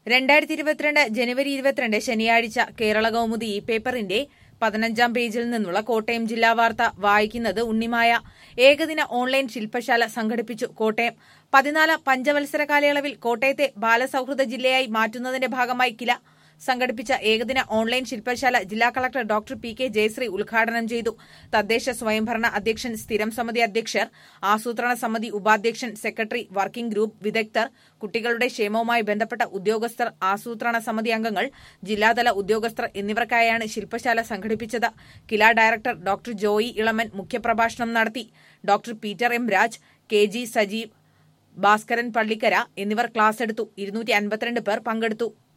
രണ്ടായിരത്തി ഇരുപത്തിരണ്ട് ജനുവരി ഇരുപത്തിരണ്ട് ശനിയാഴ്ച കേരള കൗമുദി ഈ പേപ്പറിന്റെ പതിനഞ്ചാം പേജിൽ നിന്നുള്ള കോട്ടയം ജില്ലാ വാർത്ത വായിക്കുന്നത് ഉണ്ണിമായ ഏകദിന ഓൺലൈൻ ശില്പശാല സംഘടിപ്പിച്ചു കോട്ടയം പതിനാലാം പഞ്ചവത്സര കാലയളവിൽ കോട്ടയത്തെ ബാലസൌഹൃദ ജില്ലയായി മാറ്റുന്നതിന്റെ ഭാഗമായി കില സംഘടിപ്പിച്ച ഏകദിന ഓൺലൈൻ ശില്പശാല ജില്ലാ collector doctor P K Jayasree ഉദ്ഘാടനം ചെയ്തു തദ്ദേശ സ്വയംഭരണ അധ്യക്ഷൻ സ്ഥിരം സമിതി അധ്യക്ഷർ ആസൂത്രണ സമിതി ഉപാധ്യക്ഷൻ സെക്രട്ടറി വർക്കിംഗ് ഗ്രൂപ്പ് വിദഗ്ധർ കുട്ടികളുടെ ക്ഷേമവുമായി ബന്ധപ്പെട്ട ഉദ്യോഗസ്ഥർ ആസൂത്രണ സമിതി അംഗങ്ങൾ ജില്ലാതല ഉദ്യോഗസ്ഥർ എന്നിവർക്കായാണ് ശില്പശാല സംഘടിപ്പിച്ചത് കില ഡയറക്ടർ ഡോക്ടർ ജോയി ഇളമൻ മുഖ്യപ്രഭാഷണം നടത്തി doctor Peter M Raj K G Sajeev Bhaskaran Pallikkara എന്നിവർ ക്ലാസ് എടുത്തു ഇരുന്നൂറ്റി അൻപത്തിരണ്ട് പേർ പങ്കെടുത്തു